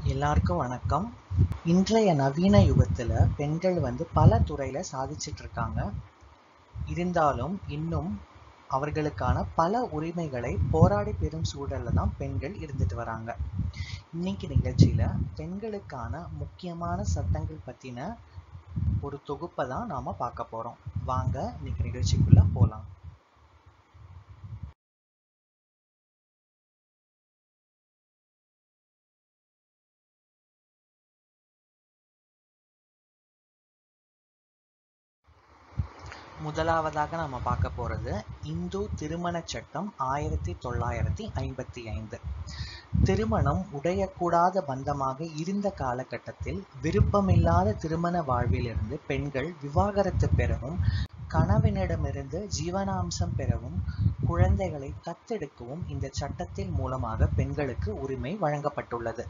எல்லாருக்கும் வணக்கம் இன்றைய நவீன யுகத்துல பெண்கள் வந்து பல துறையில சாதிச்சிட்டு இருக்காங்க இருந்தாலும் இன்னும் அவர்களுக்கான பல உரிமைகளை போராடி பெறும் சூழல்ல தான் பெண்கள் இருந்துட்டு வராங்க இன்னைக்கு நிகழ்ச்சியில பெண்களுக்கான முக்கியமான சட்டங்கள் பத்தின ஒரு தொகுப்பை தான் நாம பார்க்க போறோம் வாங்க இன்னைக்கு நிகழ்ச்சிக்குள்ள போலாம் முதலாவதாக நம்ம பார்க்க போறது இந்து திருமண சட்டம் ஆயிரத்தி தொள்ளாயிரத்தி ஐம்பத்தி ஐந்து திருமணம் உடையக்கூடாத பந்தமாக இருந்த காலகட்டத்தில் விருப்பமில்லாத திருமண வாழ்விலிருந்து பெண்கள் விவாகரத்து பெறவும் கணவனிடமிருந்து ஜீவனாம்சம் பெறவும் குழந்தைகளை தத்தெடுக்கவும் இந்த சட்டத்தின் மூலமாக பெண்களுக்கு உரிமை வழங்கப்பட்டுள்ளது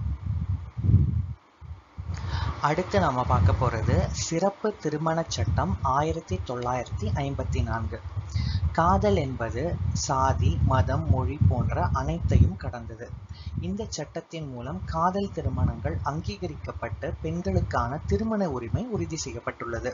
அடுத்து நாம பார்க்க போறது சிறப்பு திருமண சட்டம் ஆயிரத்தி தொள்ளாயிரத்தி ஐம்பத்தி நான்கு காதல் என்பது சாதி மதம் மொழி போன்ற அனைத்தையும் கடந்தது இந்த சட்டத்தின் மூலம் காதல் திருமணங்கள் அங்கீகரிக்கப்பட்டு பெண்களுக்கான திருமண உரிமை உறுதி செய்யப்பட்டுள்ளது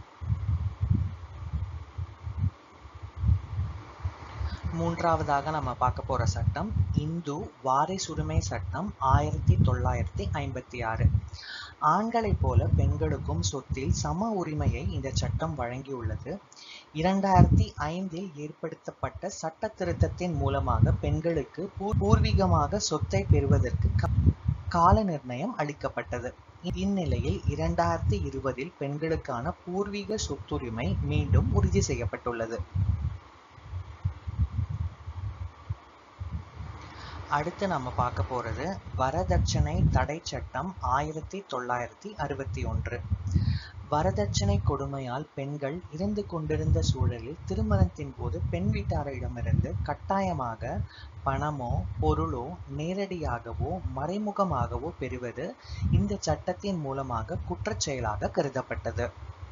மூன்றாவதாக நம்ம பார்க்க போற சட்டம் இந்து வாரிசுரிமை சட்டம் ஆயிரத்தி தொள்ளாயிரத்தி ஐம்பத்தி ஆறு ஆண்களைப் போல பெண்களுக்கும் சொத்தில் சம உரிமையை இந்த சட்டம் வழங்கியுள்ளது இரண்டாயிரத்தி ஐந்தில் ஏற்படுத்தப்பட்ட சட்ட திருத்தத்தின் மூலமாக பெண்களுக்கு பூர்வீகமாக சொத்தை பெறுவதற்கு கால நிர்ணயம் அளிக்கப்பட்டது இந்நிலையில் இரண்டாயிரத்தி இருபதில் பெண்களுக்கான பூர்வீக சொத்துரிமை மீண்டும் உறுதி செய்யப்பட்டுள்ளது அடுத்து நம்ம பார்க்க போறது வரதட்சணை தடை சட்டம் ஆயிரத்தி தொள்ளாயிரத்தி அறுபத்தி ஒன்று வரதட்சணை கொடுமையால் பெண்கள் இருந்து கொண்டிருந்த சூழலில் திருமணத்தின் போது பெண் வீட்டாரிடமிருந்து கட்டாயமாக பணமோ பொருளோ நேரடியாகவோ மறைமுகமாகவோ பெறுவது இந்த சட்டத்தின் மூலமாக குற்றச் செயலாக கருதப்பட்டது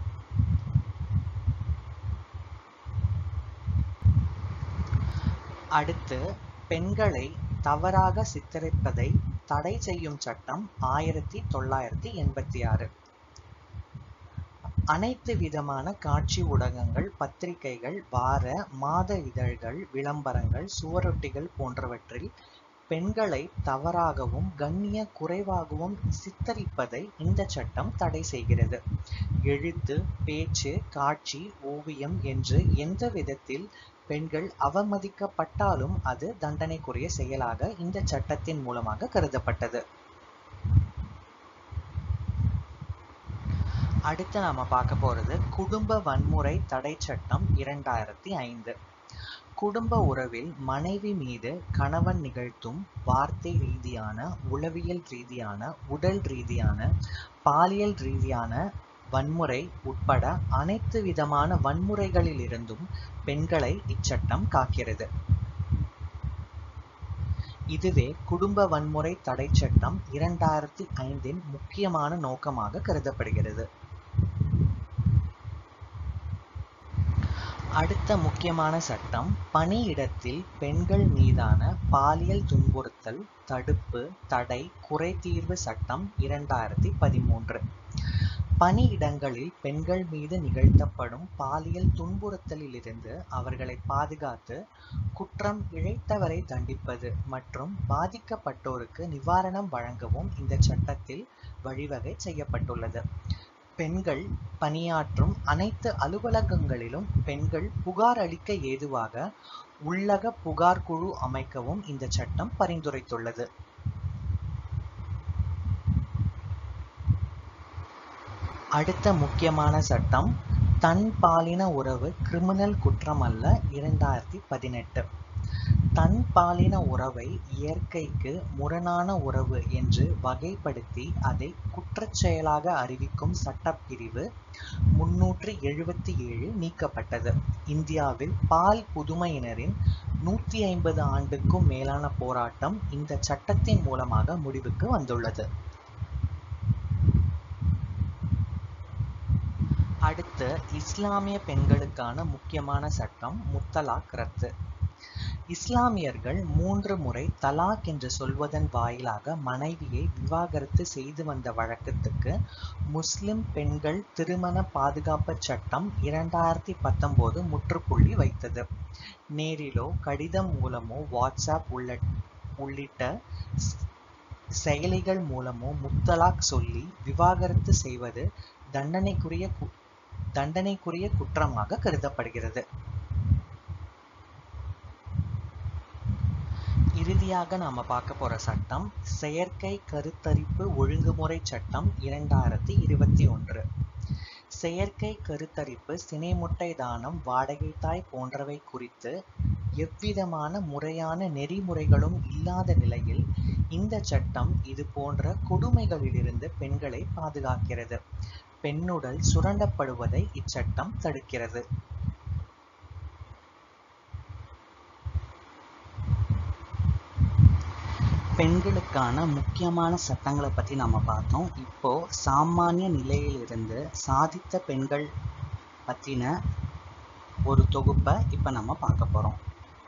அடுத்து பெண்களை தவறாக சித்தரிப்பதை தடை செய்யும் சட்டம் ஆயிரத்தி தொள்ளாயிரத்தி எண்பத்தி ஆறு அனைத்து விதமான காட்சி ஊடகங்கள் பத்திரிகைகள் வார மாத இதழ்கள் விளம்பரங்கள் சுவரொட்டிகள் போன்றவற்றில் பெண்களை தவறாகவும் கண்ணிய குறைவாகவும் சித்தரிப்பதை இந்த சட்டம் தடை செய்கிறது எழுத்து பேச்சு காட்சி ஓவியம் என்று எந்த விதத்தில் பெண்கள் அவமதிக்கப்பட்டாலும் அது தண்டனைக்குரிய செயலாக இந்த சட்டத்தின் மூலமாக கருதப்பட்டது அடுத்து நாம பார்க்க போறது குடும்ப வன்முறை தடை சட்டம் இரண்டாயிரத்தி ஐந்து குடும்ப உறவில் மனைவி மீது கணவன் நிகழ்த்தும் வார்த்தை ரீதியான உளவியல் ரீதியான உடல் ரீதியான பாலியல் ரீதியான வன்முறை உட்பட அனைத்து விதமான வன்முறைகளிலிருந்தும் பெண்களை இச்சட்டம் காக்கிறது இதுவே குடும்ப வன்முறை தடை சட்டம் இரண்டாயிரத்தி ஐந்தின் முக்கியமான நோக்கமாக கருதப்படுகிறது அடுத்த முக்கியமான சட்டம் பணியிடத்தில் பெண்கள் மீதான பாலியல் துன்புறுத்தல் தடுப்பு தடை குறைதீர்வு சட்டம் இரண்டாயிரத்தி பதிமூன்று பணியிடங்களில் பெண்கள் மீது நிகழ்த்தப்படும் பாலியல் துன்புறுத்தலிலிருந்து அவர்களை பாதுகாத்து குற்றம் இழைத்தவரை தண்டிப்பது மற்றும் பாதிக்கப்பட்டோருக்கு நிவாரணம் வழங்கவும் இந்த சட்டத்தில் வழிவகை செய்யப்பட்டுள்ளது பெண்கள் பணியாற்றும் அனைத்து அலுவலகங்களிலும் பெண்கள் புகார் அளிக்க ஏதுவாக உள்ளக புகார் குழு அமைக்கவும் இந்த சட்டம் பரிந்துரைத்துள்ளது அடுத்த முக்கியமான சட்டம் தன் பாலின உறவு கிரிமினல் குற்றம் அல்ல இரண்டாயிரத்தி பதினெட்டு தன் பாலின உறவை இயற்கைக்கு முரணான உறவு என்று வகைப்படுத்தி அதை குற்றச் செயலாக அறிவிக்கும் சட்டப்பிரிவு முன்னூற்றி எழுபத்தி ஏழு நீக்கப்பட்டது இந்தியாவில் பால் புதுமையினரின் நூற்றி ஐம்பது ஆண்டுக்கும் மேலான போராட்டம் இந்த சட்டத்தின் மூலமாக முடிவுக்கு வந்துள்ளது அடுத்து இஸ்லாமிய பெண்களுக்கான முக்கியமான சட்டம் முத்தலாக் ரத்து இஸ்லாமியர்கள் மூன்று முறை தலாக் என்று சொல்வதன் வாயிலாக மனைவியை விவாகரத்து செய்து வந்த வழக்கத்துக்கு முஸ்லிம் பெண்கள் திருமண பாதுகாப்பு சட்டம் இரண்டாயிரத்தி பத்தொன்பது முற்றுப்புள்ளி வைத்தது நேரிலோ கடிதம் மூலமோ வாட்ஸ்அப் உள்ள உள்ளிட்ட செயலிகள் மூலமோ முத்தலாக் சொல்லி விவாகரத்து செய்வது தண்டனைக்குரிய கு தண்டனைக்குரிய குற்றமாக கருதப்படுகிறது இறுதியாக நாம பார்க்க போற சட்டம் செயற்கை கருத்தரிப்பு ஒழுங்குமுறை சட்டம் இரண்டாயிரத்தி இருபத்தி ஒன்று செயற்கை கருத்தரிப்பு சினை முட்டை தானம் வாடகை தாய் போன்றவை குறித்து எவ்விதமான முறையான நெறிமுறைகளும் இல்லாத நிலையில் இந்த சட்டம் இது போன்ற கொடுமைகளிலிருந்து பெண்களை பாதுகாக்கிறது பெண்ணுடல் சுரண்டப்படுவதை இச்சட்டம் தடுக்கிறது பெண்களுக்கான முக்கியமான சட்டங்களை பற்றி நம்ம பார்த்தோம் இப்போ சாமானிய நிலையிலிருந்து சாதித்த பெண்கள் பற்றின ஒரு தொகுப்பை இப்போ நம்ம பார்க்க போகிறோம்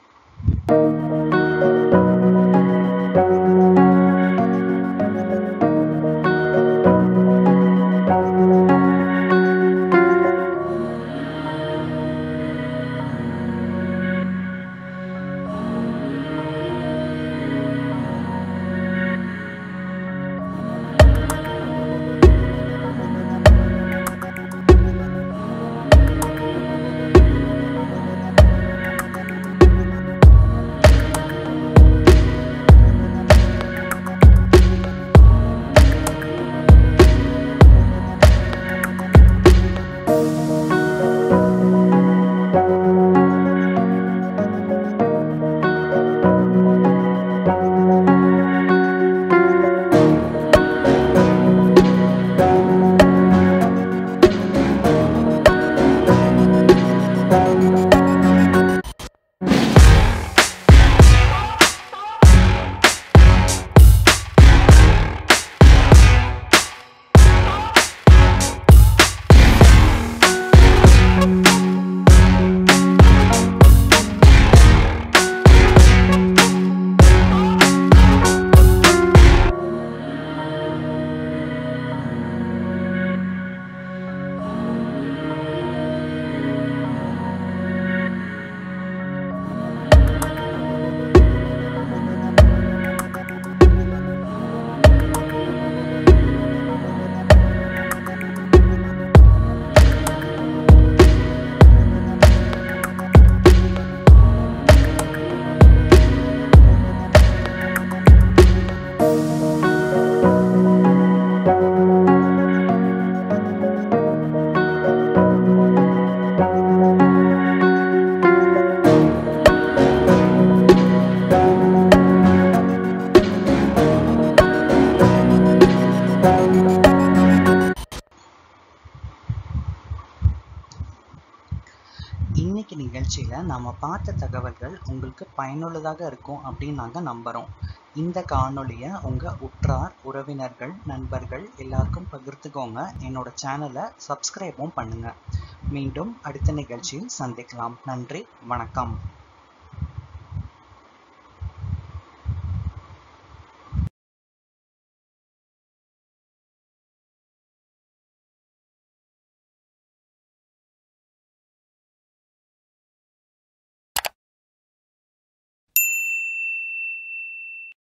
இன்னைக்கு நிகழ்ச்சியில் நாம பார்த்த தகவல்கள் உங்களுக்கு பயனுள்ளதாக இருக்கும் அப்படின்னு நாங்கள் நம்புகிறோம் இந்த காணொளியை உங்கள் உற்றார் உறவினர்கள் நண்பர்கள் எல்லாருக்கும் பகிர்ந்துக்கோங்க என்னோட சேனலை சப்ஸ்கிரைபும் பண்ணுங்க மீண்டும் அடுத்த நிகழ்ச்சியில் சந்திக்கலாம் நன்றி வணக்கம்